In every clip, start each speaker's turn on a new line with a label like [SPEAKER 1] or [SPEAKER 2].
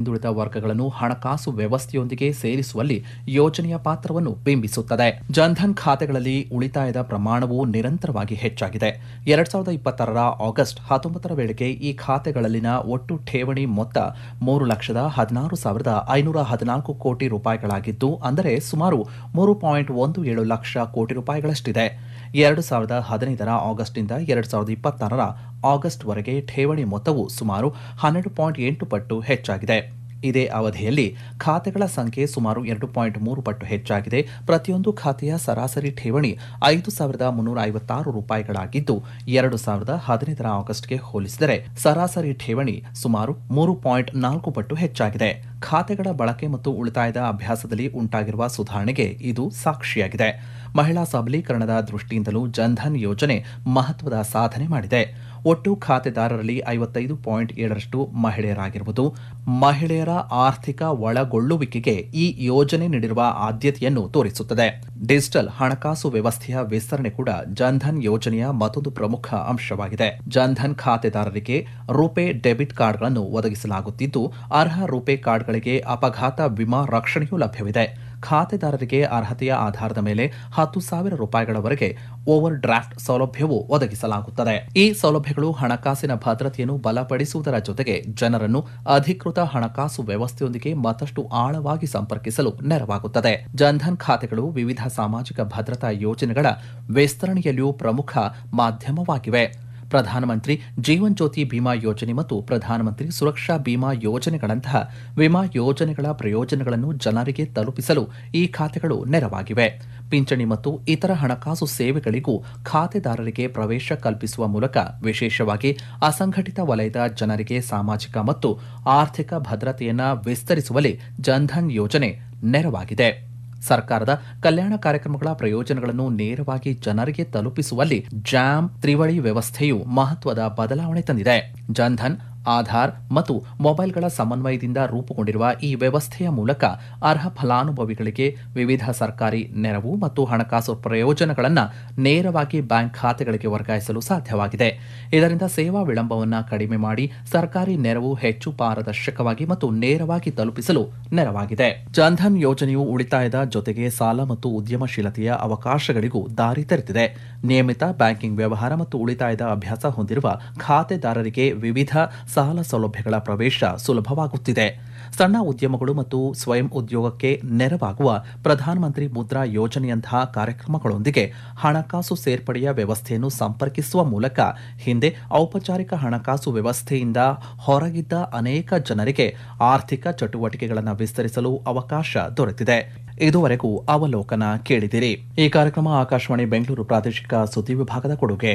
[SPEAKER 1] ಹಿಂದುಳಿದ ವರ್ಗಗಳನ್ನು ಹಣಕಾಸು ವ್ಯವಸ್ಥೆಯೊಂದಿಗೆ ಸೇರಿಸುವಲ್ಲಿ ಯೋಜನೆಯ ಪಾತ್ರವನ್ನು ಬಿಂಬಿಸುತ್ತದೆ ಜನ್ಧನ್ ಖಾತೆಗಳಲ್ಲಿ ಉಳಿತಾಯದ ಪ್ರಮಾಣವು ನಿರಂತರವಾಗಿ ಹೆಚ್ಚಾಗಿದೆ ಎರಡ್ ಸಾವಿರದ ಇಪ್ಪತ್ತಾರರ ಆಗಸ್ಟ್ ಹತ್ತೊಂಬತ್ತರ ವೇಳೆಗೆ ಈ ಖಾತೆಗಳಲ್ಲಿನ ಒಟ್ಟು ಠೇವಣಿ ಮೊತ್ತ ಮೂರು ಲಕ್ಷದ ಹದಿನಾರು ಸಾವಿರದ ಐನೂರ ಹದಿನಾಲ್ಕು ಕೋಟಿ ರೂಪಾಯಿಗಳಾಗಿದ್ದು ಅಂದರೆ ಸುಮಾರು ಮೂರು ಪಾಯಿಂಟ್ ಒಂದು ಏಳು ಲಕ್ಷ ಕೋಟಿ ರೂಪಾಯಿಗಳಷ್ಟಿದೆ ಎರಡು ಸಾವಿರದ ಹದಿನೈದರ ಆಗಸ್ಟ್ನಿಂದ ಎರಡು ಸಾವಿರದ ಇಪ್ಪತ್ತಾರರ ಆಗಸ್ಟ್ವರೆಗೆ ಠೇವಣಿ ಮೊತ್ತವು ಸುಮಾರು ಹನ್ನೆರಡು ಪಾಯಿಂಟ್ ಎಂಟು ಪಟ್ಟು ಹೆಚ್ಚಾಗಿದೆ ಇದೇ ಅವಧಿಯಲ್ಲಿ ಖಾತೆಗಳ ಸಂಖ್ಯೆ ಸುಮಾರು ಎರಡು ಪಾಯಿಂಟ್ ಮೂರು ಪಟ್ಟು ಹೆಚ್ಚಾಗಿದೆ ಪ್ರತಿಯೊಂದು ಖಾತೆಯ ಸರಾಸರಿ ಠೇವಣಿ ಐದು ಸಾವಿರದ ಮುನ್ನೂರ ಐವತ್ತಾರು ರೂಪಾಯಿಗಳಾಗಿದ್ದು ಎರಡು ಸಾವಿರದ ಹದಿನೈದರ ಆಗಸ್ಟ್ಗೆ ಹೋಲಿಸಿದರೆ ಸರಾಸರಿ ಠೇವಣಿ ಸುಮಾರು ಮೂರು ಪಾಯಿಂಟ್ ನಾಲ್ಕು ಪಟ್ಟು ಹೆಚ್ಚಾಗಿದೆ ಖಾತೆಗಳ ಬಳಕೆ ಮತ್ತು ಉಳಿತಾಯದ ಅಭ್ಯಾಸದಲ್ಲಿ ಉಂಟಾಗಿರುವ ಸುಧಾರಣೆಗೆ ಇದು ಸಾಕ್ಷಿಯಾಗಿದೆ ಮಹಿಳಾ ಸಬಲೀಕರಣದ ದೃಷ್ಟಿಯಿಂದಲೂ ಜನ್ಧನ್ ಯೋಜನೆ ಮಹತ್ವದ ಸಾಧನೆ ಮಾಡಿದೆ ಒಟ್ಟು ಖಾತೆದಾರರಲ್ಲಿ ಐವತ್ತೈದು ಪಾಯಿಂಟ್ ಏಳರಷ್ಟು ಮಹಿಳೆಯರಾಗಿರುವುದು ಮಹಿಳೆಯರ ಆರ್ಥಿಕ ಒಳಗೊಳ್ಳುವಿಕೆಗೆ ಈ ಯೋಜನೆ ನೀಡಿರುವ ಆದ್ಯತೆಯನ್ನು ತೋರಿಸುತ್ತದೆ ಡಿಜಿಟಲ್ ಹಣಕಾಸು ವ್ಯವಸ್ಥೆಯ ವಿಸ್ತರಣೆ ಕೂಡ ಜನ್ಧನ್ ಯೋಜನೆಯ ಮತ್ತೊಂದು ಪ್ರಮುಖ ಅಂಶವಾಗಿದೆ ಜನ್ಧನ್ ಖಾತೆದಾರರಿಗೆ ರುಪೇ ಡೆಬಿಟ್ ಕಾರ್ಡ್ಗಳನ್ನು ಒದಗಿಸಲಾಗುತ್ತಿದ್ದು ಅರ್ಹ ರುಪೇ ಕಾರ್ಡ್ಗಳಿಗೆ ಅಪಘಾತ ವಿಮಾ ರಕ್ಷಣೆಯೂ ಲಭ್ಯವಿದೆ ಖಾತೆದಾರರಿಗೆ ಅರ್ಹತೆಯ ಆಧಾರದ ಮೇಲೆ ಹತ್ತು ಸಾವಿರ ರೂಪಾಯಿಗಳವರೆಗೆ ಓವರ್ ಡ್ರಾಫ್ಟ್ ಸೌಲಭ್ಯವೂ ಒದಗಿಸಲಾಗುತ್ತದೆ ಈ ಸೌಲಭ್ಯಗಳು ಹಣಕಾಸಿನ ಭದ್ರತೆಯನ್ನು ಬಲಪಡಿಸುವುದರ ಜೊತೆಗೆ ಜನರನ್ನು ಅಧಿಕೃತ ಹಣಕಾಸು ವ್ಯವಸ್ಥೆಯೊಂದಿಗೆ ಮತ್ತಷ್ಟು ಆಳವಾಗಿ ಸಂಪರ್ಕಿಸಲು ನೆರವಾಗುತ್ತದೆ ಜನ್ಧನ್ ಖಾತೆಗಳು ವಿವಿಧ ಸಾಮಾಜಿಕ ಭದ್ರತಾ ಯೋಜನೆಗಳ ವಿಸ್ತರಣೆಯಲ್ಲಿಯೂ ಪ್ರಮುಖ ಮಾಧ್ಯಮವಾಗಿವೆ ಪ್ರಧಾನಮಂತ್ರಿ ಜೀವನ್ ಜ್ಯೋತಿ ಬಿಮಾ ಯೋಜನೆ ಮತ್ತು ಪ್ರಧಾನಮಂತ್ರಿ ಸುರಕ್ಷಾ ಬಿಮಾ ಯೋಜನೆಗಳಂತಹ ವಿಮಾ ಯೋಜನೆಗಳ ಪ್ರಯೋಜನಗಳನ್ನು ಜನರಿಗೆ ತಲುಪಿಸಲು ಈ ಖಾತೆಗಳು ನೆರವಾಗಿವೆ ಪಿಂಚಣಿ ಮತ್ತು ಇತರ ಹಣಕಾಸು ಸೇವೆಗಳಿಗೂ ಖಾತೆದಾರರಿಗೆ ಪ್ರವೇಶ ಕಲ್ಪಿಸುವ ಮೂಲಕ ವಿಶೇಷವಾಗಿ ಅಸಂಘಟಿತ ವಲಯದ ಜನರಿಗೆ ಸಾಮಾಜಿಕ ಮತ್ತು ಆರ್ಥಿಕ ಭದ್ರತೆಯನ್ನ ವಿಸ್ತರಿಸುವಲ್ಲಿ ಜನ್ಧನ್ ಯೋಜನೆ ನೆರವಾಗಿದೆ ಸರ್ಕಾರದ ಕಲ್ಯಾಣ ಕಾರ್ಯಕ್ರಮಗಳ ಪ್ರಯೋಜನಗಳನ್ನು ನೇರವಾಗಿ ಜನರಿಗೆ ತಲುಪಿಸುವಲ್ಲಿ ಜಾಮ್ ತ್ರಿವಳಿ ವ್ಯವಸ್ಥೆಯು ಮಹತ್ವದ ಬದಲಾವಣೆ ತಂದಿದೆ ಜನ್ಧನ್ ಆಧಾರ್ ಮತ್ತು ಮೊಬೈಲ್ಗಳ ಸಮನ್ವಯದಿಂದ ರೂಪುಗೊಂಡಿರುವ ಈ ವ್ಯವಸ್ಥೆಯ ಮೂಲಕ ಅರ್ಹ ಫಲಾನುಭವಿಗಳಿಗೆ ವಿವಿಧ ಸರ್ಕಾರಿ ನೆರವು ಮತ್ತು ಹಣಕಾಸು ಪ್ರಯೋಜನಗಳನ್ನು ನೇರವಾಗಿ ಬ್ಯಾಂಕ್ ಖಾತೆಗಳಿಗೆ ವರ್ಗಾಯಿಸಲು ಸಾಧ್ಯವಾಗಿದೆ ಇದರಿಂದ ಸೇವಾ ವಿಳಂಬವನ್ನು ಕಡಿಮೆ ಮಾಡಿ ಸರ್ಕಾರಿ ನೆರವು ಹೆಚ್ಚು ಪಾರದರ್ಶಕವಾಗಿ ಮತ್ತು ನೇರವಾಗಿ ತಲುಪಿಸಲು ನೆರವಾಗಿದೆ ಜನ್ಧನ್ ಯೋಜನೆಯು ಉಳಿತಾಯದ ಜೊತೆಗೆ ಸಾಲ ಮತ್ತು ಉದ್ಯಮಶೀಲತೆಯ ಅವಕಾಶಗಳಿಗೂ ದಾರಿ ತೆರೆದಿದೆ ನಿಯಮಿತ ಬ್ಯಾಂಕಿಂಗ್ ವ್ಯವಹಾರ ಮತ್ತು ಉಳಿತಾಯದ ಅಭ್ಯಾಸ ಹೊಂದಿರುವ ಖಾತೆದಾರರಿಗೆ ವಿವಿಧ ಸಾಲ ಸೌಲಭ್ಯಗಳ ಪ್ರವೇಶ ಸುಲಭವಾಗುತ್ತಿದೆ ಸಣ್ಣ ಉದ್ಯಮಗಳು ಮತ್ತು ಸ್ವಯಂ ಉದ್ಯೋಗಕ್ಕೆ ನೆರವಾಗುವ ಪ್ರಧಾನಮಂತ್ರಿ ಮುದ್ರಾ ಯೋಜನೆಯಂತಹ ಕಾರ್ಯಕ್ರಮಗಳೊಂದಿಗೆ ಹಣಕಾಸು ಸೇರ್ಪಡೆಯ ವ್ಯವಸ್ಥೆಯನ್ನು ಸಂಪರ್ಕಿಸುವ ಮೂಲಕ ಹಿಂದೆ ಔಪಚಾರಿಕ ಹಣಕಾಸು ವ್ಯವಸ್ಥೆಯಿಂದ ಹೊರಗಿದ್ದ ಅನೇಕ ಜನರಿಗೆ ಆರ್ಥಿಕ ಚಟುವಟಿಕೆಗಳನ್ನು ವಿಸ್ತರಿಸಲು ಅವಕಾಶ ದೊರೆತಿದೆ ಇದುವರೆಗೂ ಅವಲೋಕನ ಕೇಳಿದಿರಿ ಈ ಕಾರ್ಯಕ್ರಮ ಆಕಾಶವಾಣಿ ಬೆಂಗಳೂರು ಪ್ರಾದೇಶಿಕ ಸುದ್ದಿ ವಿಭಾಗದ ಕೊಡುಗೆ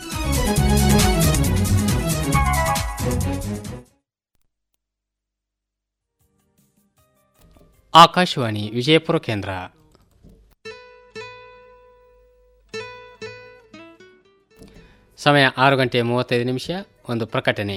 [SPEAKER 2] ಆಕಾಶವಾಣಿ ವಿಜಯಪುರ ಕೇಂದ್ರ ಸಮಯ ಆರು ಗಂಟೆ ಮೂವತ್ತೈದು ನಿಮಿಷ ಒಂದು ಪ್ರಕಟಣೆ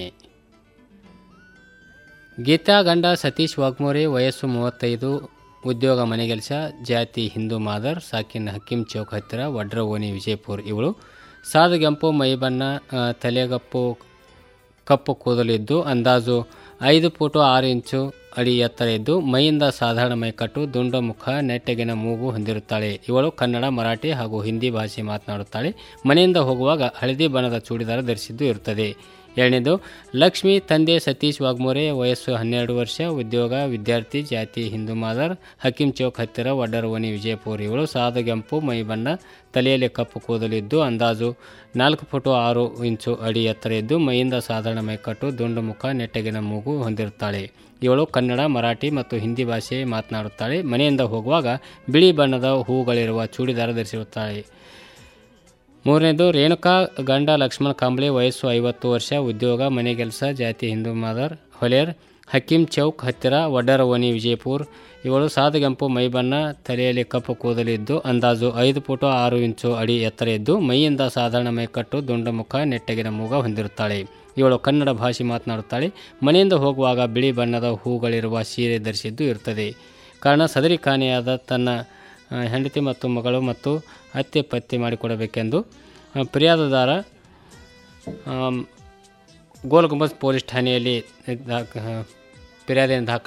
[SPEAKER 2] ಗೀತಾ ಗಂಡ ಸತೀಶ್ ವಾಗ್ಮೋರೆ ವಯಸ್ಸು ಮೂವತ್ತೈದು ಉದ್ಯೋಗ ಮನೆಗೆಲಸ ಜಾತಿ ಹಿಂದೂ ಮಾದರ್ ಸಾಕಿನ ಹಕ್ಕಿಂ ಚೌಕ್ ಹತ್ತಿರ ವಡ್ರ ಓಣಿ ವಿಜಯಪುರ ಇವಳು ಸಾದಗೆಂಪು ಮೈಬಣ್ಣ ಆ, ತಲೆಗಪ್ಪು ಕಪ್ಪು ಕೂದಲಿದ್ದು ಅಂದಾಜು ಐದು ಫುಟು ಆರು ಇಂಚು ಅಡಿ ಎತ್ತರ ಇದ್ದು ಮೈಯಿಂದ ಸಾಧಾರಣ ಮೈಕಟ್ಟು ದುಂಡ ಮುಖ ನೆಟ್ಟಗಿನ ಮೂಗು ಹೊಂದಿರುತ್ತಾಳೆ ಇವಳು ಕನ್ನಡ ಮರಾಠಿ ಹಾಗೂ ಹಿಂದಿ ಭಾಷೆ ಮಾತನಾಡುತ್ತಾಳೆ ಮನೆಯಿಂದ ಹೋಗುವಾಗ ಹಳದಿ ಬಣ್ಣದ ಚೂಡಿದಾರ ಧರಿಸಿದ್ದು ಇರುತ್ತದೆ ಎರಡನೇದು ಲಕ್ಷ್ಮಿ ತಂದೆ ಸತೀಶ್ ವಾಗ್ಮೋರೆ ವಯಸ್ಸು ಹನ್ನೆರಡು ವರ್ಷ ಉದ್ಯೋಗ ವಿದ್ಯಾರ್ಥಿ ಜಾತಿ ಹಿಂದೂ ಮಾದರ್ ಹಕೀಂ ಚೌಕ್ ಹತ್ತಿರ ವಡ್ಡರವನಿ ವಿಜಯಪುರ ಇವಳು ಸಾದಗೆಂಪು ಮೈ ಬಣ್ಣ ತಲೆಯಲ್ಲಿ ಕಪ್ಪು ಕೂದಲಿದ್ದು ಅಂದಾಜು ನಾಲ್ಕು ಫುಟು ಆರು ಇಂಚು ಅಡಿ ಎತ್ತರ ಇದ್ದು ಮೈಯಿಂದ ಸಾಧಾರಣ ಮೈಕಟ್ಟು ದುಂಡು ಮುಖ ನೆಟ್ಟಗಿನ ಮೂಗು ಹೊಂದಿರುತ್ತಾಳೆ ಇವಳು ಕನ್ನಡ ಮರಾಠಿ ಮತ್ತು ಹಿಂದಿ ಭಾಷೆ ಮಾತನಾಡುತ್ತಾಳೆ ಮನೆಯಿಂದ ಹೋಗುವಾಗ ಬಿಳಿ ಬಣ್ಣದ ಹೂಗಳಿರುವ ಚೂಡಿದಾರ ಧರಿಸಿರುತ್ತಾಳೆ ಮೂರನೇದು ರೇಣುಕಾ ಗಂಡ ಲಕ್ಷ್ಮಣ ಕಾಂಬ್ಳೆ ವಯಸ್ಸು ಐವತ್ತು ವರ್ಷ ಉದ್ಯೋಗ ಮನೆ ಕೆಲಸ ಜಾತಿ ಹಿಂದೂ ಮಾದರ್ ಹೊಲೆಯರ್ ಹಕೀಂ ಚೌಕ್ ಹತ್ತಿರ ವಡ್ಡರವನಿ ವಿಜಯಪುರ್ ಇವಳು ಸಾದಗೆಂಪು ಮೈಬಣ್ಣ ತಲೆಯಲ್ಲಿ ಕಪ್ಪು ಕೂದಲಿದ್ದು ಅಂದಾಜು ಐದು ಫುಟು ಆರು ಇಂಚು ಅಡಿ ಎತ್ತರ ಇದ್ದು ಮೈಯಿಂದ ಸಾಧಾರಣ ಮೈಕಟ್ಟು ದುಂಡ ಮುಖ ನೆಟ್ಟಗಿನ ಮೂಗ ಹೊಂದಿರುತ್ತಾಳೆ ಇವಳು ಕನ್ನಡ ಭಾಷೆ ಮಾತನಾಡುತ್ತಾಳೆ ಮನೆಯಿಂದ ಹೋಗುವಾಗ ಬಿಳಿ ಬಣ್ಣದ ಹೂಗಳಿರುವ ಸೀರೆ ಧರಿಸಿದ್ದು ಇರುತ್ತದೆ ಕಾರಣ ಸದರಿ ಕಾಣೆಯಾದ ತನ್ನ ಆ, ಹೆಂಡತಿ ಮತ್ತು ಮಗಳು ಮತ್ತು ಅತ್ತೆ ಪತ್ತೆ ಮಾಡಿಕೊಡಬೇಕೆಂದು ಆ, ಫಿರ್ಯಾದುದಾರ ಆಮ್, ಗೋಲ್ ಗುಂಬಜ್ ಪೊಲೀಸ್ ಠಾಣೆಯಲ್ಲಿ ದಾಖ ಫಿರ್ಯಾದಿಯನ್ನು ದಾಖ